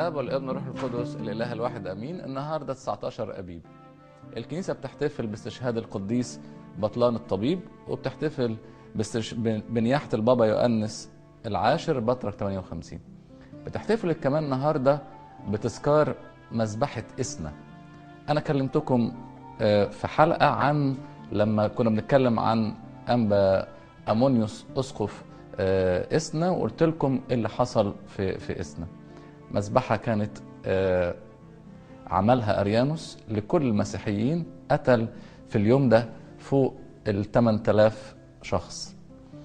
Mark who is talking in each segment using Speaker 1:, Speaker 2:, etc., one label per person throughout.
Speaker 1: الاب والابن والروح القدس الاله الواحد امين النهارده 19 ابيب الكنيسه بتحتفل باستشهاد القديس بطلان الطبيب وبتحتفل باستش... بنياحه البابا يؤنس العاشر بطرك 58 بتحتفل كمان النهارده بتذكار مذبحه اسنا انا كلمتكم في حلقه عن لما كنا بنتكلم عن انبا امونيوس اسقف اسنا وقلت لكم ايه اللي حصل في في اسنا مذبحه كانت عملها اريانوس لكل المسيحيين قتل في اليوم ده فوق ال 8000 شخص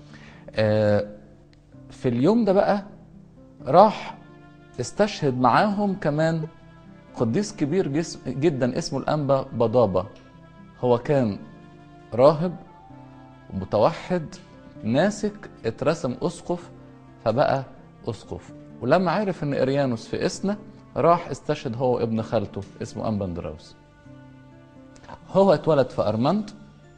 Speaker 1: في اليوم ده بقى راح استشهد معاهم كمان قديس كبير جسم جدا اسمه الانبا بضابه هو كان راهب متوحد ناسك اترسم اسقف فبقى اسقف ولما عرف ان اريانوس في اسنا راح استشهد هو وابن خالته اسمه امبندراوس هو اتولد في ارمنت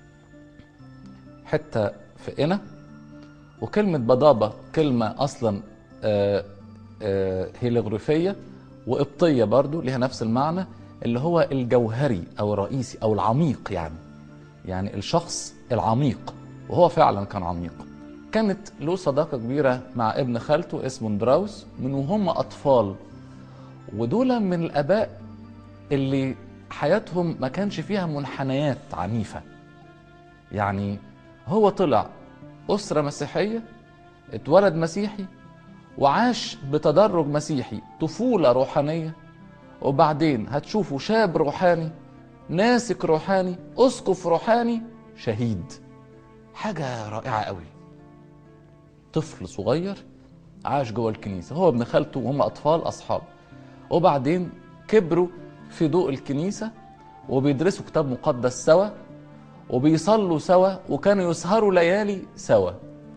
Speaker 1: حته في قنا وكلمه بضابه كلمه اصلا آآ آآ هيلوغريفيه وقبطيه برضو ليها نفس المعنى اللي هو الجوهري او الرئيسي او العميق يعني يعني الشخص العميق وهو فعلا كان عميق كانت له صداقه كبيره مع ابن خالته اسمه اندراوس من وهم اطفال ودول من الاباء اللي حياتهم ما كانش فيها منحنيات عنيفه يعني هو طلع اسره مسيحيه اتولد مسيحي وعاش بتدرج مسيحي طفوله روحانيه وبعدين هتشوفوا شاب روحاني ناسك روحاني اسقف روحاني شهيد حاجه رائعه قوي طفل صغير عاش جوه الكنيسه هو ابن خالته وهم اطفال اصحاب وبعدين كبروا في ضوء الكنيسه وبيدرسوا كتاب مقدس سوا وبيصلوا سوا وكانوا يسهروا ليالي سوا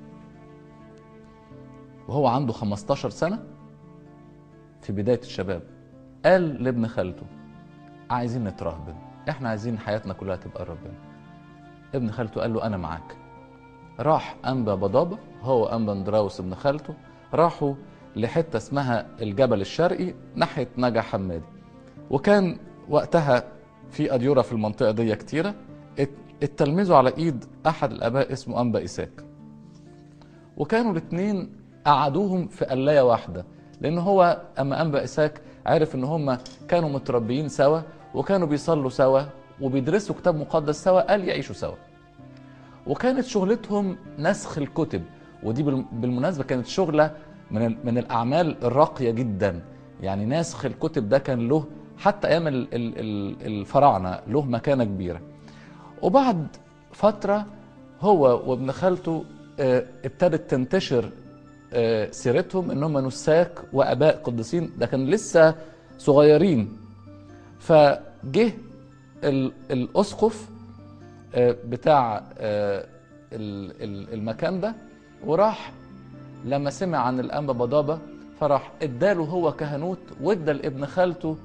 Speaker 1: وهو عنده 15 سنه في بدايه الشباب قال لابن خالته عايزين نترهبن احنا عايزين حياتنا كلها تبقى ربنا ابن خالته قال له انا معاك راح انبا بضابه هو انبا اندراوس ابن خالته راحوا لحته اسمها الجبل الشرقي ناحيه نجا حمادي وكان وقتها في اديره في المنطقه دي كتيره اتلمذوا على ايد احد الاباء اسمه انبا ايساك وكانوا الاثنين قعدوهم في قلايه واحده لان هو اما انبا ايساك عرف ان هم كانوا متربيين سوا وكانوا بيصلوا سوا وبيدرسوا كتاب مقدس سوا قال يعيشوا سوا وكانت شغلتهم نسخ الكتب ودي بالمناسبه كانت شغله من من الاعمال الراقيه جدا يعني نسخ الكتب ده كان له حتى ايام الفراعنه له مكانه كبيره وبعد فتره هو وابن خالته ابتدت تنتشر سيرتهم ان هم نساك واباء قديسين ده كان لسه صغيرين فجه الاسقف بتاع المكان ده وراح لما سمع عن الانبا بضابه فراح اداله هو كهنوت وادى لابن خالته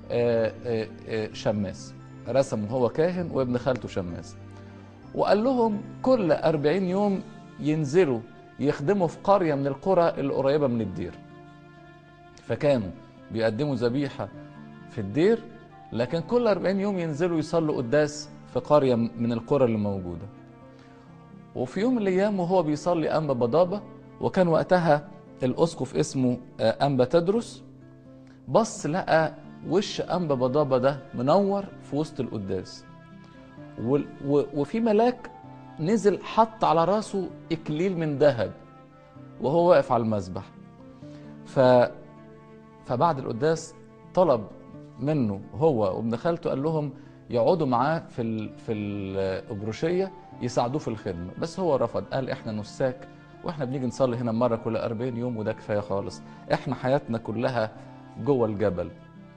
Speaker 1: شماس رسمه هو كاهن وابن خالته شماس وقال لهم كل أربعين يوم ينزلوا يخدموا في قرية من القرى القريبة من الدير فكانوا بيقدموا ذبيحة في الدير لكن كل 40 يوم ينزلوا يصلوا قداس في قرية من القرى اللي موجودة وفي يوم من الأيام وهو بيصلي أنبا بضابة وكان وقتها الأسقف اسمه أنبا تدرس بص لقى وش أنبا بضابة ده منور في وسط القداس وفي ملاك نزل حط على راسه إكليل من ذهب وهو واقف على المذبح ف فبعد القداس طلب منه هو وابن خالته قال لهم يقعدوا معاه في ال... في الابروشيه يساعدوه في الخدمه بس هو رفض قال احنا نساك واحنا بنيجي نصلي هنا مره كل 40 يوم وده كفايه خالص احنا حياتنا كلها جوه الجبل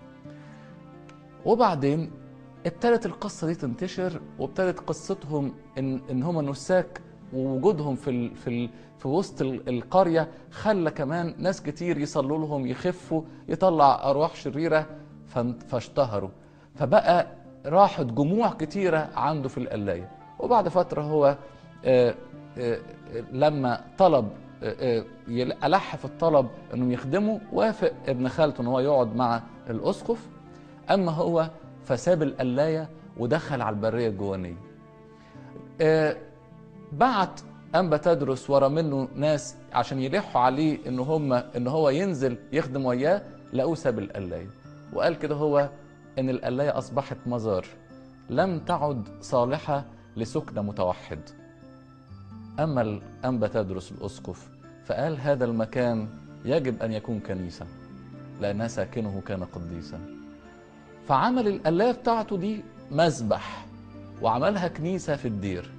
Speaker 1: وبعدين ابتدت القصه دي تنتشر وابتدت قصتهم ان ان هم نساك ووجودهم في ال في ال في وسط القريه خلى كمان ناس كتير يصلوا لهم يخفوا يطلع ارواح شريره فاشتهروا فبقى راحت جموع كتيره عنده في القلايه وبعد فتره هو آآ آآ لما طلب آه، يل- ألح في الطلب انهم يخدموا وافق ابن خالته ان هو يقعد مع الاسقف اما هو فساب القلايه ودخل على البريه الجوانيه آه، بعت انبا تدرس ورا منه ناس عشان يلحوا عليه ان هم ان هو ينزل يخدم وياه لقوه ساب القلايه وقال كده هو ان القلايه اصبحت مزار لم تعد صالحه لسكن متوحد اما الانبا تدرس الاسقف فقال هذا المكان يجب ان يكون كنيسه لان ساكنه كان قديسا فعمل القلايه بتاعته دي مذبح وعملها كنيسه في الدير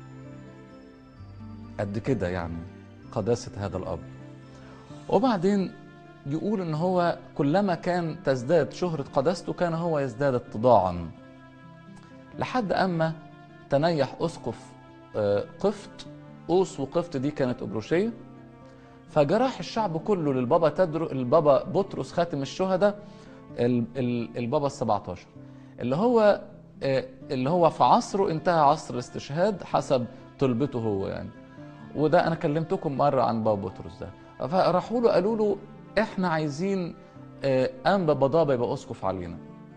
Speaker 1: قد كده يعني قداسة هذا الأب وبعدين يقول إن هو كلما كان تزداد شهرة قداسته كان هو يزداد اتضاعا لحد أما تنيح أسقف آه، قفط أوس وقفط دي كانت أبروشية فجراح الشعب كله للبابا تدرو البابا بطرس خاتم الشهداء ال- ال- البابا ال 17 اللي هو آه، اللي هو في عصره انتهى عصر الاستشهاد حسب طلبته هو يعني وده انا كلمتكم مره عن بابا بطرس ده فراحوا له قالوا له احنا عايزين آه، انبا بضابه يبقى اسقف علينا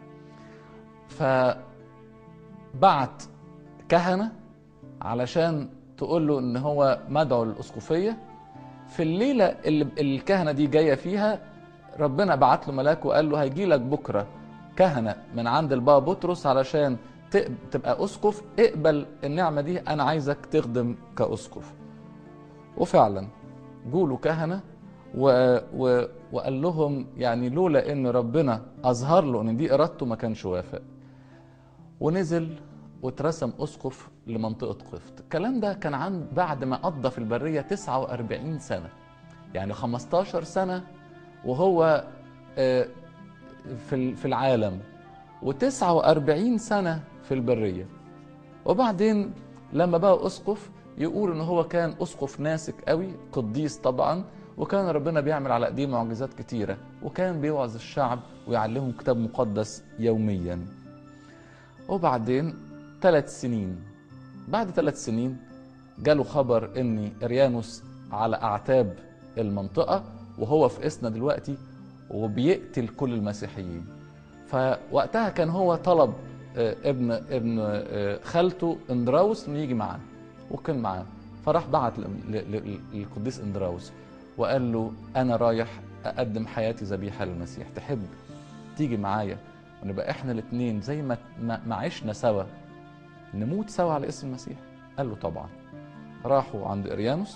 Speaker 1: فبعت كهنه علشان تقول له ان هو مدعو للاسقفيه في الليله اللي الكهنه دي جايه فيها ربنا بعت له ملاك وقال له هيجي لك بكره كهنه من عند البابا بطرس علشان تق- تبقى اسقف اقبل النعمه دي انا عايزك تخدم كاسقف وفعلا جوله كهنه و... و... وقال لهم يعني لولا ان ربنا اظهر له ان دي ارادته ما كانش وافق ونزل واترسم اسقف لمنطقه قفط الكلام ده كان عن بعد ما قضى في البريه 49 سنه يعني 15 سنه وهو آه، في ال- في العالم و49 سنه في البريه وبعدين لما بقى اسقف يقول ان هو كان اسقف ناسك قوي قديس طبعا وكان ربنا بيعمل على ايديه معجزات كتيره وكان بيوعظ الشعب ويعلمهم كتاب مقدس يوميا وبعدين ثلاث سنين بعد ثلاث سنين جاله خبر ان اريانوس على اعتاب المنطقه وهو في اسنا دلوقتي وبيقتل كل المسيحيين فوقتها كان هو طلب آه، ابن ابن آه، خالته اندراوس انه يجي معاه وكان معاه فراح بعت ل- ل- ل- للقديس اندراوس وقال له انا رايح اقدم حياتي ذبيحه للمسيح تحب تيجي معايا ونبقى احنا الاثنين زي ما ما ما عشنا سوا نموت سوا على اسم المسيح قال له طبعا راحوا عند اريانوس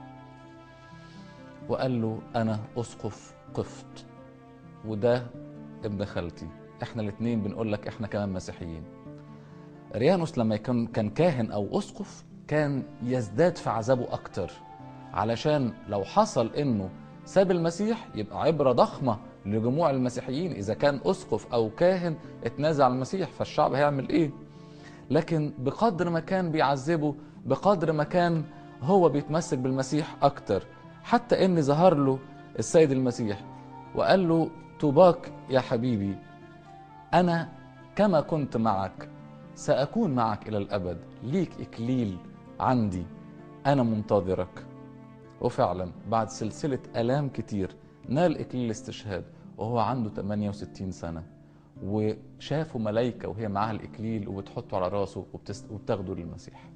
Speaker 1: وقال له انا اسقف قفط وده ابن خالتي احنا الاثنين بنقول لك احنا كمان مسيحيين اريانوس لما يكون كان كاهن او اسقف كان يزداد في عذابه اكتر علشان لو حصل انه ساب المسيح يبقى عبره ضخمه لجموع المسيحيين اذا كان اسقف او كاهن اتنازع عن المسيح فالشعب هيعمل ايه لكن بقدر ما كان بيعذبه بقدر ما كان هو بيتمسك بالمسيح اكتر حتى ان ظهر له السيد المسيح وقال له طوباك يا حبيبي انا كما كنت معك ساكون معك الى الابد ليك اكليل عندي انا منتظرك وفعلا بعد سلسله الام كتير نال اكليل الاستشهاد وهو عنده 68 سنه وشافوا ملائكه وهي معاها الاكليل وبتحطه على راسه وبتست... وبتاخده للمسيح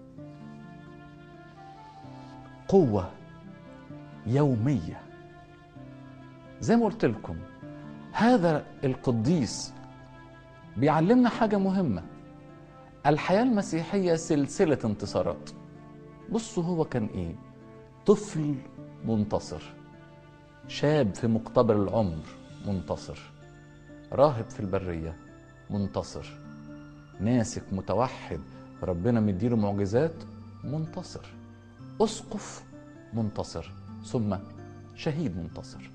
Speaker 1: قوه يوميه زي ما قلت لكم هذا القديس بيعلمنا حاجه مهمه الحياه المسيحيه سلسله انتصارات بصوا هو كان ايه طفل منتصر شاب في مقتبل العمر منتصر راهب في البريه منتصر ناسك متوحد ربنا مديله معجزات منتصر اسقف منتصر ثم شهيد منتصر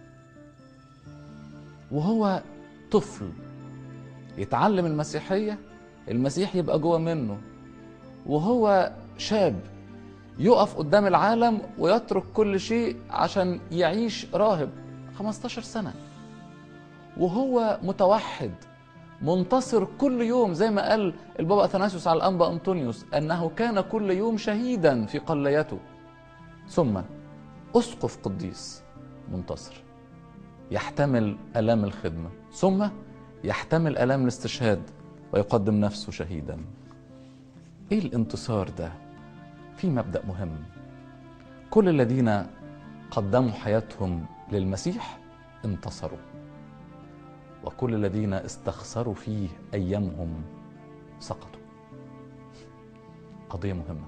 Speaker 1: وهو طفل يتعلم المسيحيه المسيح يبقى جوه منه وهو شاب يقف قدام العالم ويترك كل شيء عشان يعيش راهب 15 سنة وهو متوحد منتصر كل يوم زي ما قال البابا أثناسيوس على الأنبا أنطونيوس أنه كان كل يوم شهيدا في قليته ثم اسقف قديس منتصر يحتمل الام الخدمه ثم يحتمل الام الاستشهاد ويقدم نفسه شهيدا ايه الانتصار ده في مبدا مهم كل الذين قدموا حياتهم للمسيح انتصروا وكل الذين استخسروا فيه ايامهم سقطوا قضيه مهمه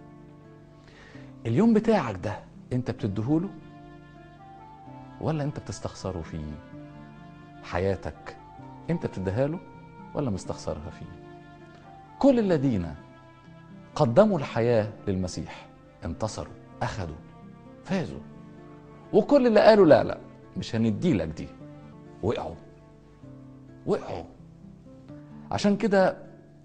Speaker 1: اليوم بتاعك ده انت بتديهوله ولا انت بتستخسره فيه حياتك انت بتديها له ولا مستخسرها فيه كل الذين قدموا الحياه للمسيح انتصروا اخذوا فازوا وكل اللي قالوا لا لا مش هندي لك دي وقعوا وقعوا عشان كده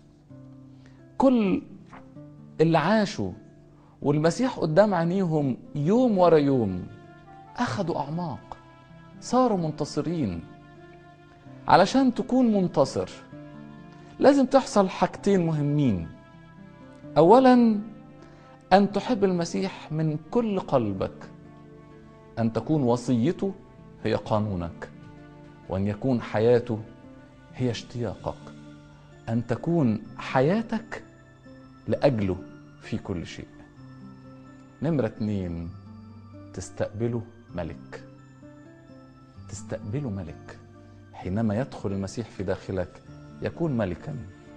Speaker 1: كل اللي عاشوا والمسيح قدام عينيهم يوم ورا يوم اخذوا اعماق صاروا منتصرين علشان تكون منتصر لازم تحصل حاجتين مهمين اولا ان تحب المسيح من كل قلبك ان تكون وصيته هي قانونك وان يكون حياته هي اشتياقك ان تكون حياتك لاجله في كل شيء نمرة اتنين تستقبله ملك تستقبله ملك حينما يدخل المسيح في داخلك يكون ملكا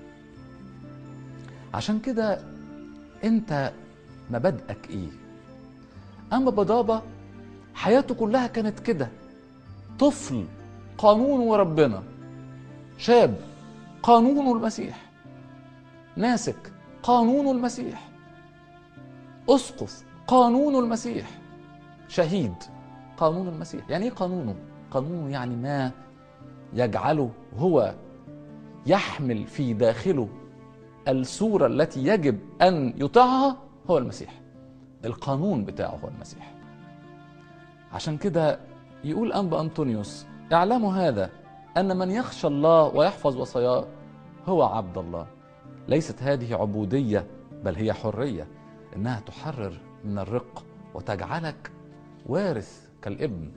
Speaker 1: عشان كده انت مبادئك ايه اما بضابة حياته كلها كانت كده طفل قانون وربنا شاب قانون المسيح ناسك قانون المسيح اسقف قانون المسيح شهيد قانون المسيح يعني ايه قانونه قانونه يعني ما يجعله هو يحمل في داخله الصوره التي يجب ان يطيعها هو المسيح القانون بتاعه هو المسيح عشان كده يقول انبا انطونيوس اعلموا هذا ان من يخشى الله ويحفظ وصاياه هو عبد الله ليست هذه عبوديه بل هي حريه انها تحرر من الرق وتجعلك وارث كالابن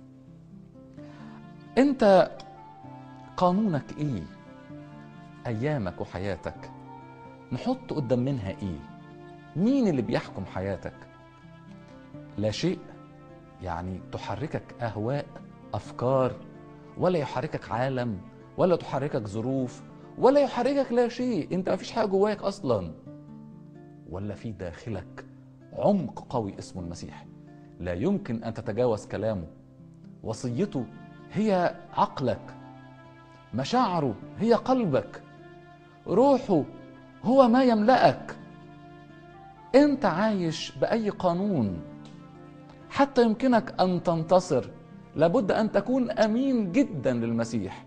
Speaker 1: انت قانونك ايه ايامك وحياتك نحط قدام منها ايه مين اللي بيحكم حياتك لا شيء يعني تحركك اهواء افكار ولا يحركك عالم ولا تحركك ظروف ولا يحركك لا شيء انت مفيش حاجه جواك اصلا ولا في داخلك عمق قوي اسمه المسيح لا يمكن ان تتجاوز كلامه وصيته هي عقلك مشاعره هي قلبك روحه هو ما يملأك انت عايش باي قانون حتى يمكنك ان تنتصر لابد ان تكون امين جدا للمسيح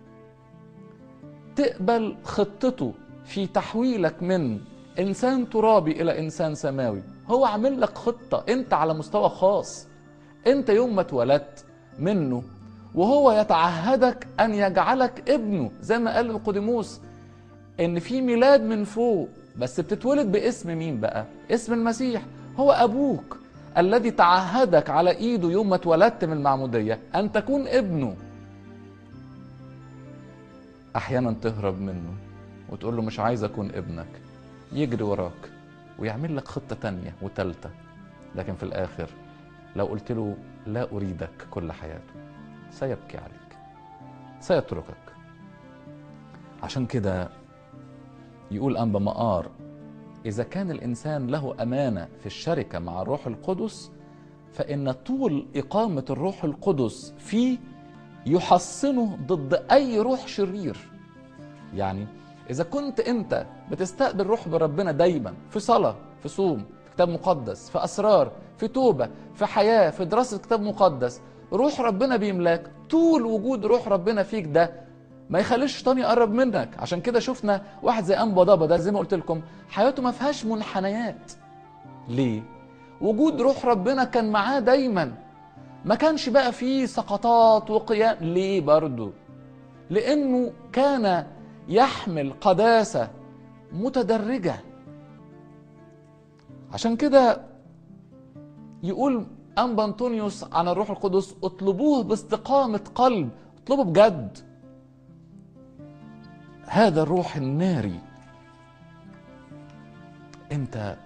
Speaker 1: تقبل خطته في تحويلك من انسان ترابي الى انسان سماوي هو عامل لك خطه انت على مستوى خاص انت يوم ما اتولدت منه وهو يتعهدك ان يجعلك ابنه زي ما قال نيقوديموس ان في ميلاد من فوق بس بتتولد باسم مين بقى اسم المسيح هو ابوك الذي تعهدك على ايده يوم ما اتولدت من المعموديه ان تكون ابنه احيانا تهرب منه وتقول له مش عايز اكون ابنك يجري وراك ويعمل لك خطه تانية وتالتة لكن في الاخر لو قلت له لا اريدك كل حياته سيبكي عليك سيتركك عشان كده يقول أنبا مقار إذا كان الإنسان له أمانة في الشركة مع الروح القدس فإن طول إقامة الروح القدس فيه يحصنه ضد أي روح شرير يعني إذا كنت أنت بتستقبل روح بربنا دايما في صلاة في صوم في كتاب مقدس في أسرار في توبة في حياة في دراسة كتاب مقدس روح ربنا بيملاك طول وجود روح ربنا فيك ده ما يخليش الشيطان يقرب منك عشان كده شفنا واحد زي انبا ضبا ده زي ما قلت لكم حياته ما فيهاش منحنيات ليه وجود روح ربنا كان معاه دايما ما كانش بقى فيه سقطات وقيام ليه برضه لانه كان يحمل قداسه متدرجه عشان كده يقول أنبا أنطونيوس عن الروح القدس اطلبوه باستقامة قلب اطلبوا بجد هذا الروح الناري انت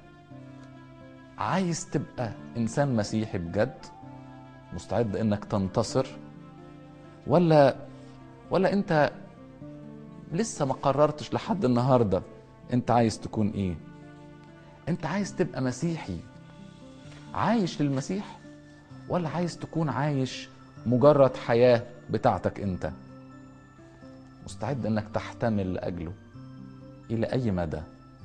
Speaker 1: عايز تبقى انسان مسيحي بجد مستعد انك تنتصر ولا ولا انت لسه ما قررتش لحد النهارده انت عايز تكون ايه انت عايز تبقى مسيحي عايش للمسيح ولا عايز تكون عايش مجرد حياه بتاعتك انت مستعد انك تحتمل لاجله الى اي مدى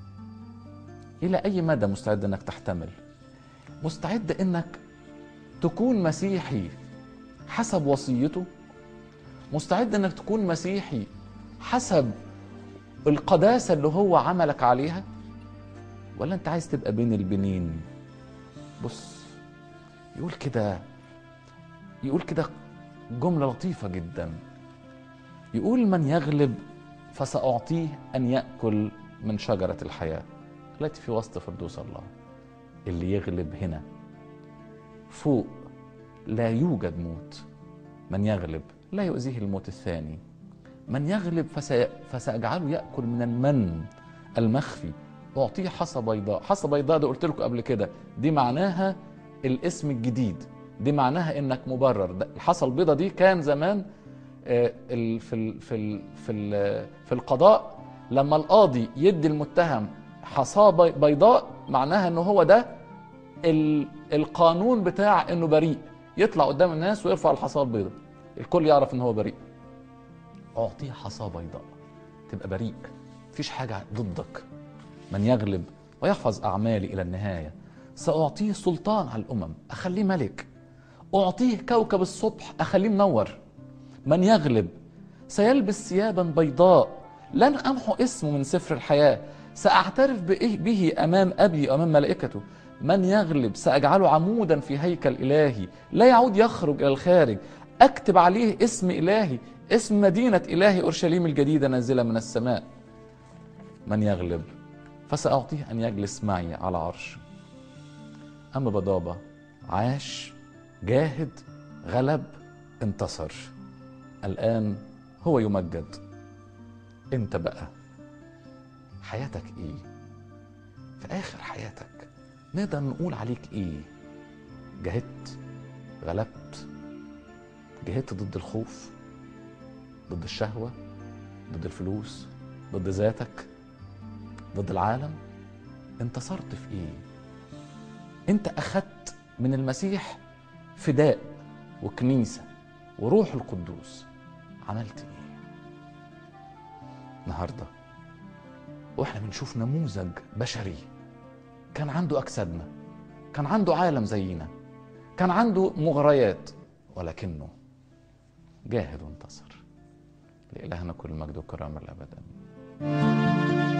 Speaker 1: الى اي مدى مستعد انك تحتمل مستعد انك تكون مسيحي حسب وصيته مستعد انك تكون مسيحي حسب القداسه اللي هو عملك عليها ولا انت عايز تبقى بين البنين بص يقول كده يقول كده جمله لطيفه جدا يقول من يغلب فساعطيه ان ياكل من شجره الحياه التي في وسط فردوس الله اللي يغلب هنا فوق لا يوجد موت من يغلب لا يؤذيه الموت الثاني من يغلب فسي... فسأجعله يأكل من المن المخفي أعطيه حصى بيضاء حصى بيضاء ده قلت لكم قبل كده دي معناها الاسم الجديد دي معناها انك مبرر ده الحصى البيضاء دي كان زمان آه، ال- في ال... في ال... في ال... في القضاء لما القاضي يدي المتهم حصاه بي- بيضاء معناها ان هو ده ال... القانون بتاع انه بريء يطلع قدام الناس ويرفع الحصاه البيضاء الكل يعرف ان هو بريء اعطيه حصاه بيضاء تبقى بريء مفيش حاجه ضدك من يغلب ويحفظ اعمالي الى النهايه ساعطيه سلطان على الامم اخليه ملك اعطيه كوكب الصبح اخليه منور من يغلب سيلبس ثيابا بيضاء لن امحو اسمه من سفر الحياه ساعترف بإيه به امام ابي وامام ملائكته من يغلب ساجعله عمودا في هيكل الهي لا يعود يخرج الى الخارج اكتب عليه اسم الهي اسم مدينه الهي اورشليم الجديده نازله من السماء من يغلب فساعطيه ان يجلس معي على عرش اما بضابه عاش جاهد غلب انتصر الآن هو يمجد انت بقى حياتك ايه في اخر حياتك نقدر نقول عليك ايه جاهدت غلبت جاهدت ضد الخوف ضد الشهوة ضد الفلوس ضد ذاتك ضد العالم انتصرت في ايه انت اخدت من المسيح فداء وكنيسه وروح القدوس عملت ايه النهارده واحنا بنشوف نموذج بشري كان عنده اجسادنا كان عنده عالم زينا كان عنده مغريات ولكنه جاهد وانتصر لإلهنا كل المجد والكرامة الأبد آمين